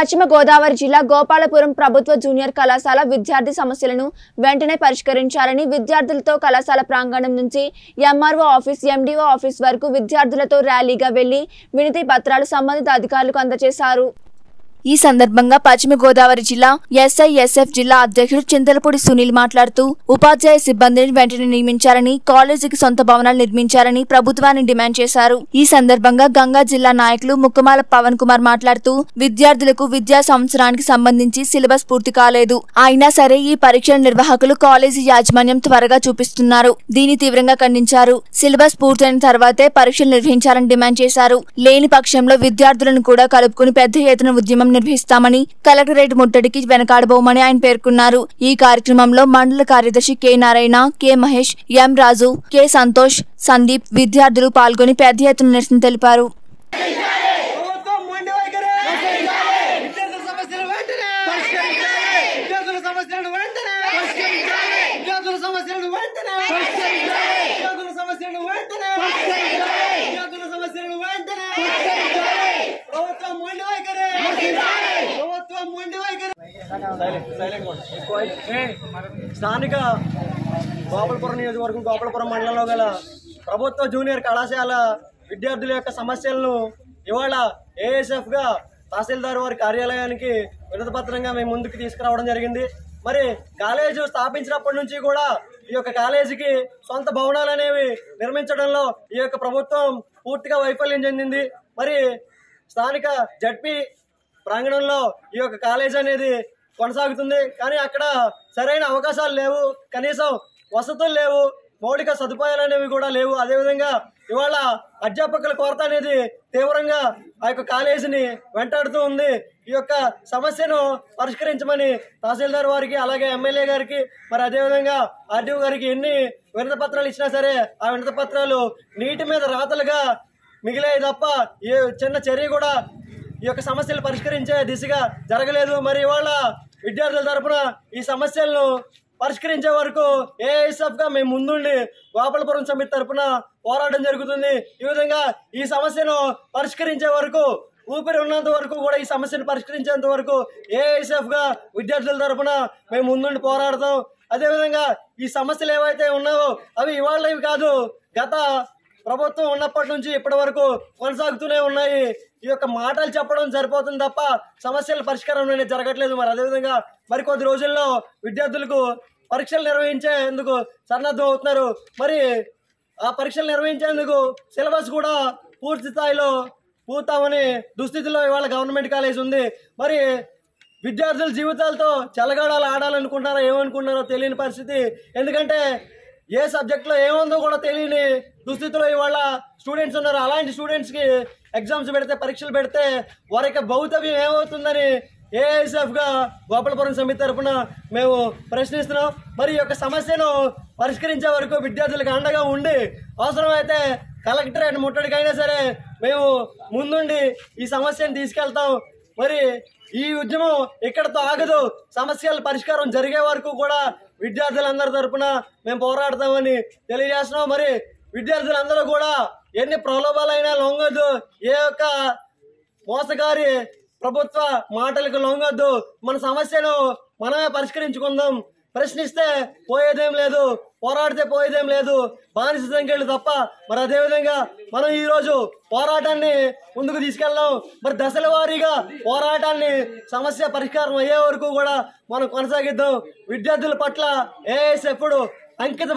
పశ్చిమ గోదావరి జిల్లా గోపాలపురం ప్రభుత్వ జూనియర్ కళాశాల విద్యార్థి సమస్యలను వెంటనే పరిష్కరించాలని విద్యార్థులతో కళాశాల ప్రాంగణం నుంచి ఎంఆర్ఓ ఆఫీస్ ఎండిఓ ఆఫీస్ వరకు విద్యార్థులతో ర్యాలీగా వెళ్లి వినతి పత్రాలు సంబంధిత అధికారులకు అందజేశారు ఈ సందర్భంగా పశ్చిమ గోదావరి జిల్లా ఎస్ఐఎస్ఎఫ్ జిల్లా అధ్యక్షుడు చింతలపూడి సునీల్ మాట్లాడుతూ ఉపాధ్యాయ సిబ్బందిని వెంటనే నియమించాలని కాలేజీకి సొంత భవనాలు నిర్మించాలని ప్రభుత్వాన్ని డిమాండ్ చేశారు ఈ సందర్భంగా గంగా జిల్లా నాయకులు ముక్కమాల పవన్ కుమార్ మాట్లాడుతూ విద్యార్థులకు విద్యా సంవత్సరానికి సంబంధించి సిలబస్ పూర్తి కాలేదు అయినా సరే ఈ పరీక్షల నిర్వాహకులు కాలేజీ యాజమాన్యం త్వరగా చూపిస్తున్నారు దీన్ని తీవ్రంగా ఖండించారు సిలబస్ పూర్తయిన తర్వాతే పరీక్షలు నిర్వహించాలని డిమాండ్ చేశారు లేని పక్షంలో విద్యార్థులను కూడా కలుపుకుని పెద్ద ఎత్తున ఉద్యమం నిర్వహిస్తామని కలెక్టరేట్ ముట్టడికి వెనకాడబోమని ఆయన పేర్కొన్నారు ఈ కార్యక్రమంలో మండల కార్యదర్శి K Narayana K Mahesh M Raju K Santosh Sandeep విద్యార్థులు పాల్గొని పెద్ద ఎత్తున నిరసన తెలిపారు ప్రభుత్వం మొండి వైఖరి విద్యార్థుల సమస్యలు వెంటనే విద్యార్థుల సమస్యలను వెంటనే విద్యార్థుల సమస్యలను వెంటనే విద్యార్థుల సమస్యలను వెంటనే విద్యార్థుల సమస్యలను వెంటనే ప్రభుత్వం మొండి వైఖరి ప్రభుత్వం మొండి వైఖరి స్థానిక గోపాలపురం నియోజకవర్గం గోపాలపురం మండలంలో గల ప్రభుత్వ జూనియర్ కళాశాల విద్యార్థుల యొక్క సమస్యలను ఇవాళ ఏఎస్ఎఫ్ గా తహసీల్దార్ వారి కార్యాలయానికి వినతిపత్రంగా మేము ముందుకు తీసుకురావడం జరిగింది మరి కాలేజీ స్థాపించినప్పటి నుంచి కూడా ఈ యొక్క కాలేజీకి సొంత భవనాలు అనేవి నిర్మించడంలో ఈ యొక్క ప్రభుత్వం పూర్తిగా వైఫల్యం చెందింది మరి స్థానిక జడ్పీ ప్రాంగణంలో ఈ యొక్క కాలేజ్ అనేది కొనసాగుతుంది కానీ అక్కడ సరైన అవకాశాలు లేవు కనీసం వసతులు లేవు మౌలిక సదుపాయాలు అనేవి కూడా లేవు అదేవిధంగా ఇవాళ అధ్యాపకుల కొరత అనేది తీవ్రంగా ఆ యొక్క కాలేజీని వెంటాడుతూ ఉంది ఈ యొక్క సమస్యను పరిష్కరించమని తహసీల్దార్ వారికి అలాగే ఎమ్మెల్యే గారికి మరి అదేవిధంగా ఆర్డీఓ గారికి ఎన్ని వినతి పత్రాలు ఇచ్చినా సరే ఆ వినతి పత్రాలు నీటి మీద రాతలుగా మిగిలాయి తప్ప ఏ చిన్న చర్య కూడా ఈ యొక్క సమస్యలు పరిష్కరించే దిశగా జరగలేదు మరి ఇవాళ విద్యార్థుల తరపున ఈ సమస్యలను పరిష్కరించే వరకు ఏఐఎస్ఎఫ్ గా మేము ముందుండి గోపాలపురం సమితి తరపున పోరాటం జరుగుతుంది ఈ విధంగా ఈ సమస్యను పరిష్కరించే వరకు ఊపిరి ఉన్నంత వరకు కూడా ఈ సమస్యను పరిష్కరించేంత వరకు ఏఐఎస్ఎఫ్ గా విద్యార్థుల తరపున మేము ముందుండి పోరాడతాం అదేవిధంగా ఈ సమస్యలు ఏవైతే ఉన్నావో అవి ఇవాళవి కాదు గత ప్రభుత్వం ఉన్నప్పటి నుంచి ఇప్పటి వరకు కొనసాగుతూనే ఉన్నాయి ఈ యొక్క మాటలు చెప్పడం సరిపోతుంది తప్ప సమస్యల పరిష్కారం అనేది జరగట్లేదు మరి అదేవిధంగా మరి కొద్ది రోజుల్లో విద్యార్థులకు పరీక్షలు నిర్వహించేందుకు సన్నద్ధం అవుతున్నారు మరి ఆ పరీక్షలు నిర్వహించేందుకు సిలబస్ కూడా పూర్తి స్థాయిలో పూర్తవని దుస్థితిలో ఇవాళ గవర్నమెంట్ కాలేజ్ ఉంది మరి విద్యార్థుల జీవితాలతో చెలగాడాలు ఆడాలనుకుంటున్నారో ఏమనుకుంటున్నారో తెలియని పరిస్థితి ఎందుకంటే ఏ సబ్జెక్ట్లో ఏముందో కూడా తెలియని దుస్థితిలో ఇవాళ స్టూడెంట్స్ ఉన్నారు అలాంటి స్టూడెంట్స్కి ఎగ్జామ్స్ పెడితే పరీక్షలు పెడితే వారి యొక్క భౌతవ్యం ఏమవుతుందని ఏఐఎస్ఎఫ్గా గోపాలపురం సమితి తరపున మేము ప్రశ్నిస్తున్నాం మరి ఈ యొక్క సమస్యను పరిష్కరించే వరకు విద్యార్థులకు అండగా ఉండి అవసరమైతే కలెక్టరేట్ ముట్టడికైనా సరే మేము ముందుండి ఈ సమస్యను తీసుకెళ్తాం మరి ఈ ఉద్యమం ఇక్కడతో ఆగదు సమస్యల పరిష్కారం జరిగే వరకు కూడా విద్యార్థులందరి తరపున మేము పోరాడతామని తెలియజేస్తున్నాం మరి విద్యార్థులందరూ కూడా ఎన్ని ప్రలోభాలైనా లొంగొద్దు ఏ యొక్క మోసగారి ప్రభుత్వ మాటలకు లొంగొద్దు మన సమస్యను మనమే పరిష్కరించుకుందాం ప్రశ్నిస్తే పోయేదేం లేదు పోరాడితే పోయేదేం లేదు బానిస సంఖ్యలు తప్ప మరి అదేవిధంగా మనం ఈ రోజు పోరాటాన్ని ముందుకు తీసుకెళ్దాం మరి దశల వారీగా పోరాటాన్ని సమస్య పరిష్కారం అయ్యే వరకు కూడా మనం కొనసాగిద్దాం విద్యార్థుల పట్ల ఏఎస్ ఎప్పుడు అంకిత